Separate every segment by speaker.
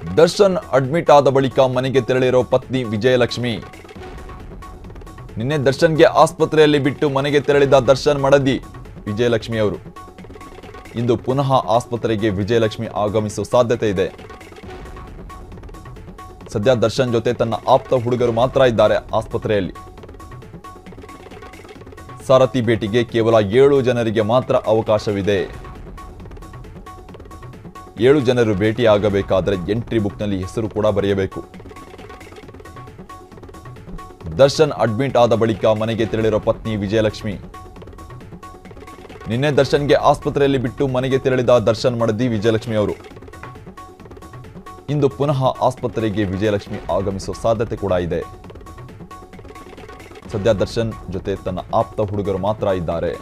Speaker 1: Darshan admit ಆದ ಬಳಿಕ ಮನೆಗೆ ತೆರಳಿರೋ ಪತ್ನಿ ವಿಜಯಲಕ್ಷ್ಮಿ ನಿನ್ನೆ ದರ್ಶನ್ಗೆ ಆಸ್ಪತ್ರೆಯಲ್ಲಿ ಬಿಟ್ಟು ಮನೆಗೆ ತೆರಳಿದ ದರ್ಶನ್ ಮಡದಿ ವಿಜಯಲಕ್ಷ್ಮಿ ಅವರು ಇಂದು ಪುನಃ ಆಸ್ಪತ್ರೆಗೆ ವಿಜಯಲಕ್ಷ್ಮಿ ಆಗಮಿಸುವ ಸಾಧ್ಯತೆ ಇದೆ ಸದ್ಯ ದರ್ಶನ್ ಜೊತೆ ತನ್ನ ಆಪ್ತ ಹುಡುಗರು ಮಾತ್ರ ಇದ್ದಾರೆ ಆಸ್ಪತ್ರೆಯಲ್ಲಿ ಸಾರಥಿ ಭೇಟಿಗೆ ಕೇವಲ ಏಳು ಜನರಿಗೆ ಮಾತ್ರ ಅವಕಾಶವಿದೆ ಏಳು ಜನರು ಭೇಟಿಯಾಗಬೇಕಾದರೆ ಎಂಟ್ರಿ ಬುಕ್ನಲ್ಲಿ ಹೆಸರು ಕೂಡ ಬರೆಯಬೇಕು ದರ್ಶನ್ ಅಡ್ಮಿಟ್ ಆದ ಬಳಿಕ ಮನೆಗೆ ತೆರಳಿರೋ ಪತ್ನಿ ವಿಜಯಲಕ್ಷ್ಮಿ ನಿನ್ನೆ ದರ್ಶನ್ಗೆ ಆಸ್ಪತ್ರೆಯಲ್ಲಿ ಬಿಟ್ಟು ಮನೆಗೆ ತೆರಳಿದ ದರ್ಶನ್ ಮಡದಿ ವಿಜಯಲಕ್ಷ್ಮಿ ಅವರು ಇಂದು ಪುನಃ ಆಸ್ಪತ್ರೆಗೆ ವಿಜಯಲಕ್ಷ್ಮಿ ಆಗಮಿಸುವ ಸಾಧ್ಯತೆ ಕೂಡ ಇದೆ ಸದ್ಯ ದರ್ಶನ್ ಜೊತೆ ತನ್ನ ಆಪ್ತ ಹುಡುಗರು ಮಾತ್ರ ಇದ್ದಾರೆ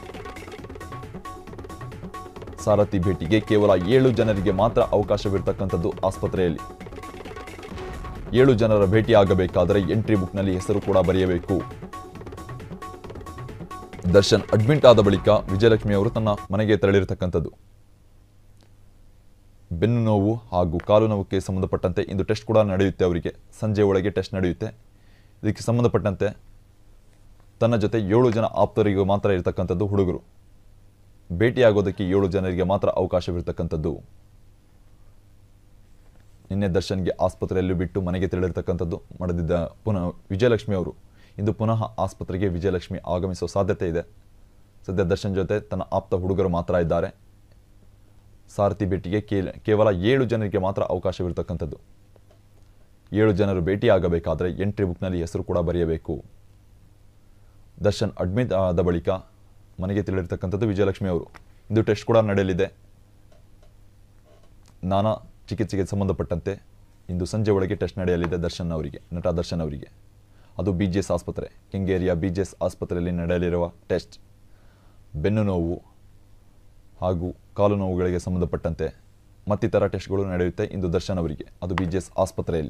Speaker 1: ಸಾರಥಿ ಭೇಟಿಗೆ ಕೇವಲ ಏಳು ಜನರಿಗೆ ಮಾತ್ರ ಅವಕಾಶವಿರತಕ್ಕಂಥದ್ದು ಆಸ್ಪತ್ರೆಯಲ್ಲಿ ಏಳು ಜನರ ಭೇಟಿಯಾಗಬೇಕಾದರೆ ಎಂಟ್ರಿ ಬುಕ್ನಲ್ಲಿ ಹೆಸರು ಕೂಡ ಬರೆಯಬೇಕು ದರ್ಶನ್ ಅಡ್ಮಿಟ್ ಆದ ಬಳಿಕ ವಿಜಯಲಕ್ಷ್ಮಿ ಅವರು ತನ್ನ ಮನೆಗೆ ತೆರಳಿರತಕ್ಕಂಥದ್ದು ಬೆನ್ನು ನೋವು ಹಾಗೂ ಕಾಲು ನೋವುಕ್ಕೆ ಸಂಬಂಧಪಟ್ಟಂತೆ ಇಂದು ಟೆಸ್ಟ್ ಕೂಡ ನಡೆಯುತ್ತೆ ಅವರಿಗೆ ಸಂಜೆ ಒಳಗೆ ಟೆಸ್ಟ್ ನಡೆಯುತ್ತೆ ಇದಕ್ಕೆ ಸಂಬಂಧಪಟ್ಟಂತೆ ತನ್ನ ಜೊತೆ ಏಳು ಜನ ಆಪ್ತರಿಗೆ ಮಾತ್ರ ಇರತಕ್ಕಂಥದ್ದು ಹುಡುಗರು ಭೇಟಿಯಾಗೋದಕ್ಕೆ ಏಳು ಜನರಿಗೆ ಮಾತ್ರ ಅವಕಾಶವಿರತಕ್ಕಂಥದ್ದು ನಿನ್ನೆ ದರ್ಶನ್ಗೆ ಆಸ್ಪತ್ರೆಯಲ್ಲಿ ಬಿಟ್ಟು ಮನೆಗೆ ತೆರಳಿರ್ತಕ್ಕಂಥದ್ದು ಮಾಡದಿದ್ದ ಪುನಃ ವಿಜಯಲಕ್ಷ್ಮಿ ಅವರು ಇಂದು ಪುನಃ ಆಸ್ಪತ್ರೆಗೆ ವಿಜಯಲಕ್ಷ್ಮಿ ಆಗಮಿಸುವ ಸಾಧ್ಯತೆ ಇದೆ ಸದ್ಯ ದರ್ಶನ್ ಜೊತೆ ತನ್ನ ಆಪ್ತ ಹುಡುಗರು ಮಾತ್ರ ಇದ್ದಾರೆ ಸಾರಥಿ ಭೇಟಿಗೆ ಕೇ- ಕೇವಲ ಏಳು ಜನರಿಗೆ ಮಾತ್ರ ಅವಕಾಶವಿರತಕ್ಕಂಥದ್ದು ಏಳು ಜನರು ಭೇಟಿಯಾಗಬೇಕಾದರೆ ಎಂಟ್ರಿ ಬುಕ್ನಲ್ಲಿ ಹೆಸರು ಕೂಡ ಬರೆಯಬೇಕು ದರ್ಶನ್ ಅಡ್ಮಿಟ್ ಆದ ಬಳಿಕ ಮನೆಗೆ ತಿಳಿರ್ತಕ್ಕಂಥದ್ದು ವಿಜಯಲಕ್ಷ್ಮಿ ಅವರು ಇಂದು ಟೆಸ್ಟ್ ಕೂಡ ನಡೆಯಲಿದೆ ನಾನಾ ಚಿಕಿತ್ಸೆಗೆ ಸಂಬಂಧಪಟ್ಟಂತೆ ಇಂದು ಸಂಜೆ ಒಳಗೆ ಟೆಸ್ಟ್ ನಡೆಯಲಿದೆ ದರ್ಶನ್ ಅವರಿಗೆ ನಟ ದರ್ಶನ್ ಅವರಿಗೆ ಅದು ಬಿ ಜಿ ಎಸ್ ಆಸ್ಪತ್ರೆ ಕೆಂಗೇರಿಯ ಬಿ ಜಿ ಎಸ್ ಆಸ್ಪತ್ರೆಯಲ್ಲಿ ನಡೆಯಲಿರುವ ಟೆಸ್ಟ್ ಬೆನ್ನು ನೋವು ಹಾಗೂ ಕಾಲು ನೋವುಗಳಿಗೆ ಸಂಬಂಧಪಟ್ಟಂತೆ ಮತ್ತಿತರ ಟೆಸ್ಟ್ಗಳು ನಡೆಯುತ್ತೆ ಇಂದು ದರ್ಶನ್ ಅವರಿಗೆ ಅದು ಬಿ ಜಿ ಎಸ್ ಆಸ್ಪತ್ರೆಯಲ್ಲಿ